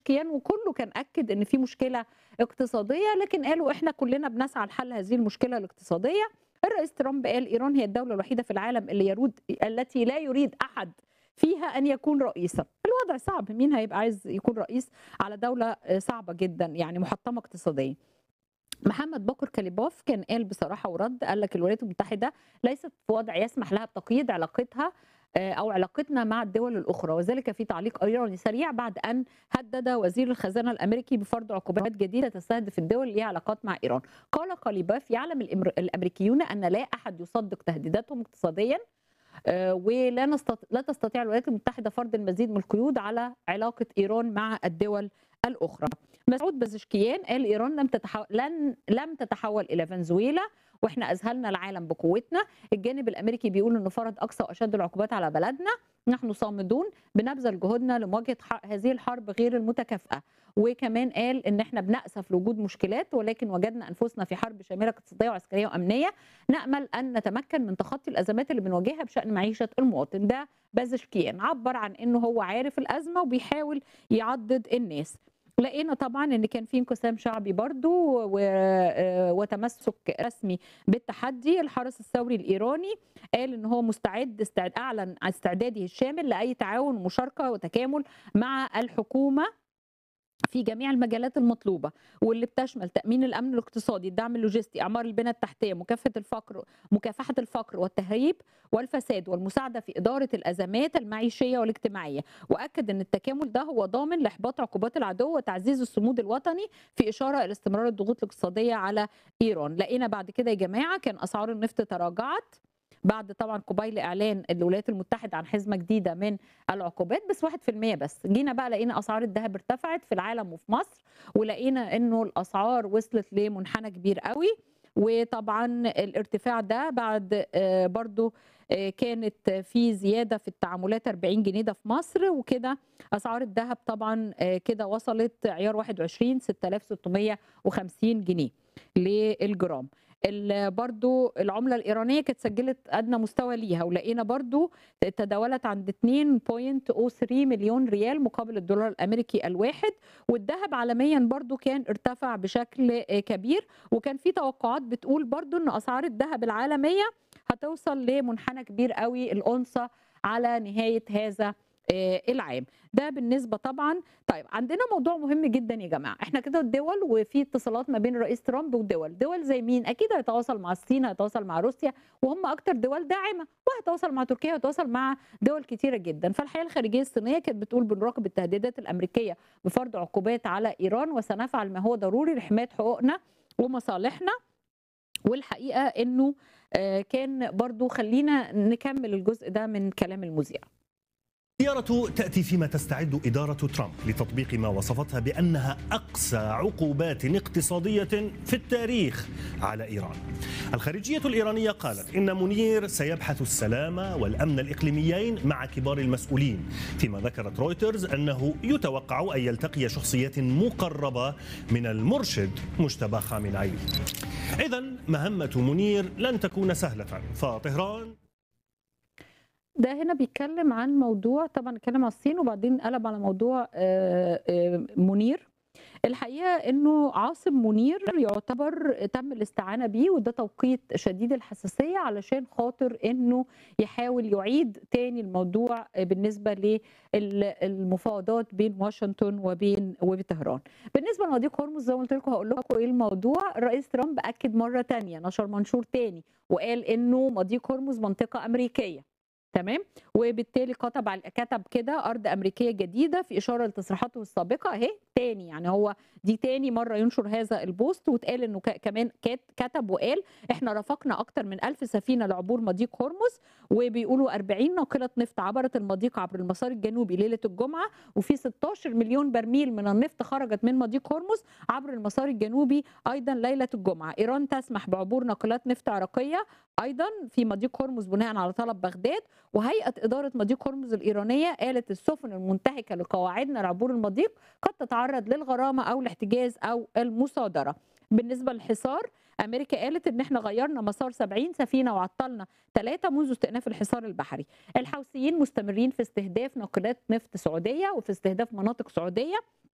كيان وكله كان أكد إن في مشكلة اقتصادية لكن قالوا إحنا كلنا بنسعى لحل هذه المشكلة الاقتصادية الرئيس ترامب قال إيران هي الدولة الوحيدة في العالم اللي يرود التي لا يريد أحد فيها أن يكون رئيسا الوضع صعب مين هيبقى عايز يكون رئيس على دولة صعبة جدا يعني محطمة اقتصاديا محمد بكر كليبوف كان قال بصراحه ورد قال لك الولايات المتحده ليست في وضع يسمح لها بتقييد علاقتها او علاقتنا مع الدول الاخرى وذلك في تعليق ايراني سريع بعد ان هدد وزير الخزانه الامريكي بفرض عقوبات جديده تستهدف الدول اللي لها علاقات مع ايران قال كليبوف يعلم الامريكيون ان لا احد يصدق تهديداتهم اقتصاديا ولا نستطيع لا تستطيع الولايات المتحده فرض المزيد من القيود على علاقه ايران مع الدول الاخرى. مسعود بزشكيان قال ايران لم تتحول لن لم تتحول الى فنزويلا واحنا اذهلنا العالم بقوتنا، الجانب الامريكي بيقول انه فرض اقصى واشد العقوبات على بلدنا، نحن صامدون بنبذل جهودنا لمواجهه هذه الحرب غير المتكافئه، وكمان قال ان احنا بنأسف لوجود مشكلات ولكن وجدنا انفسنا في حرب شامله اقتصاديه وعسكريه وامنيه، نامل ان نتمكن من تخطي الازمات اللي بنواجهها بشان معيشه المواطن، ده بازشكيان عبر عن انه هو عارف الازمه وبيحاول يعضد الناس. لقينا طبعا ان كان في انقسام شعبي برضو وتمسك رسمي بالتحدي الحرس الثوري الايراني قال ان هو مستعد استعد اعلن عن استعداده الشامل لاي تعاون ومشاركه وتكامل مع الحكومه في جميع المجالات المطلوبه واللي بتشمل تامين الامن الاقتصادي، الدعم اللوجستي، اعمار البنى التحتيه، مكافحه الفقر مكافحه الفقر والتهريب والفساد والمساعده في اداره الازمات المعيشيه والاجتماعيه، واكد ان التكامل ده هو ضامن لاحباط عقوبات العدو وتعزيز الصمود الوطني في اشاره الى استمرار الضغوط الاقتصاديه على ايران، لقينا بعد كده يا جماعه كان اسعار النفط تراجعت بعد طبعا قبيل اعلان الولايات المتحده عن حزمه جديده من العقوبات بس 1% بس جينا بقى لقينا اسعار الذهب ارتفعت في العالم وفي مصر ولقينا انه الاسعار وصلت لمنحنى كبير قوي وطبعا الارتفاع ده بعد برضو كانت في زياده في التعاملات 40 جنيه ده في مصر وكده اسعار الذهب طبعا كده وصلت عيار 21 6650 جنيه للجرام برضو العمله الايرانيه كانت سجلت ادنى مستوى ليها ولقينا برضو تداولت عند 2.03 مليون ريال مقابل الدولار الامريكي الواحد والذهب عالميا برضو كان ارتفع بشكل كبير وكان في توقعات بتقول برضو ان اسعار الذهب العالميه هتوصل لمنحنى كبير قوي الأنصة على نهايه هذا العام ده بالنسبه طبعا طيب عندنا موضوع مهم جدا يا جماعه احنا كده الدول وفي اتصالات ما بين الرئيس ترامب والدول دول زي مين اكيد هيتواصل مع الصين هيتواصل مع روسيا وهم اكتر دول داعمه وهيتواصل مع تركيا وهيتواصل مع دول كتيره جدا فالحقيقه الخارجيه الصينيه كانت بتقول بنراقب التهديدات الامريكيه بفرض عقوبات على ايران وسنفعل ما هو ضروري لحمايه حقوقنا ومصالحنا والحقيقه انه كان برضو خلينا نكمل الجزء ده من كلام المذيع الزيارة تأتي فيما تستعد إدارة ترامب لتطبيق ما وصفتها بأنها أقسى عقوبات اقتصادية في التاريخ على إيران. الخارجية الإيرانية قالت إن منير سيبحث السلام والأمن الإقليميين مع كبار المسؤولين، فيما ذكرت رويترز أنه يتوقع أن يلتقي شخصيات مقربة من المرشد مجتبى خامنئي. إذا مهمة منير لن تكون سهلة، فطهران ده هنا بيتكلم عن موضوع طبعا اتكلم على الصين وبعدين قلب على موضوع منير الحقيقه انه عاصم منير يعتبر تم الاستعانه بيه وده توقيت شديد الحساسيه علشان خاطر انه يحاول يعيد تاني الموضوع بالنسبه للمفاوضات بين واشنطن وبين وبطهران. بالنسبه لمضيق هرمز زي ما قلت لكم هقول لكم ايه الموضوع، الرئيس ترامب اكد مره تانية نشر منشور تاني وقال انه مضيق هرمز منطقه امريكيه. تمام وبالتالي كتب على كتب كده ارض امريكيه جديده في اشاره لتصريحاته السابقه اهي تاني يعني هو دي تاني مره ينشر هذا البوست واتقال انه كمان كتب وقال احنا رافقنا اكتر من ألف سفينه لعبور مضيق هرمز وبيقولوا 40 ناقله نفط عبرت المضيق عبر المسار الجنوبي ليله الجمعه وفي 16 مليون برميل من النفط خرجت من مضيق هرمز عبر المسار الجنوبي ايضا ليله الجمعه ايران تسمح بعبور ناقلات نفط عراقيه ايضا في مضيق هرمز بناء على طلب بغداد وهيئه اداره مضيق هرمز الايرانيه قالت السفن المنتهكه لقواعدنا لعبور المضيق قد تتعرض للغرامه او الاحتجاز او المصادره بالنسبه للحصار امريكا قالت ان احنا غيرنا مسار 70 سفينه وعطلنا ثلاثه منذ استئناف الحصار البحري الحوثيين مستمرين في استهداف ناقلات نفط سعوديه وفي استهداف مناطق سعوديه